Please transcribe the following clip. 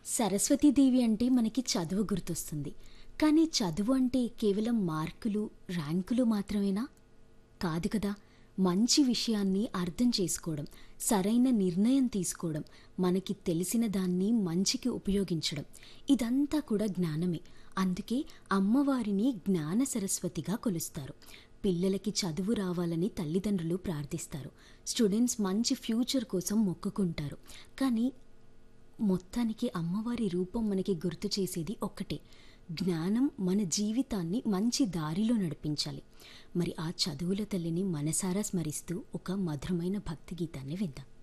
సరస్వతీదేవి అంటే మనకి చదువు గుర్తొస్తుంది కానీ చదువు అంటే కేవలం మార్కులు ర్యాంకులు మాత్రమేనా కాదు కదా మంచి విషయాన్ని అర్థం చేసుకోవడం సరైన నిర్ణయం తీసుకోవడం మనకి తెలిసిన దాన్ని మంచికి ఉపయోగించడం ఇదంతా కూడా జ్ఞానమే అందుకే అమ్మవారిని జ్ఞాన సరస్వతిగా కొలుస్తారు పిల్లలకి చదువు రావాలని తల్లిదండ్రులు ప్రార్థిస్తారు స్టూడెంట్స్ మంచి ఫ్యూచర్ కోసం మొక్కుకుంటారు కానీ మొత్తానికి అమ్మవారి రూపం మనకి గుర్తు చేసేది ఒక్కటే జ్ఞానం మన జీవితాన్ని మంచి దారిలో నడిపించాలి మరి ఆ చదువుల తల్లిని మనసారా స్మరిస్తూ ఒక మధురమైన భక్తి గీతాన్ని విందాం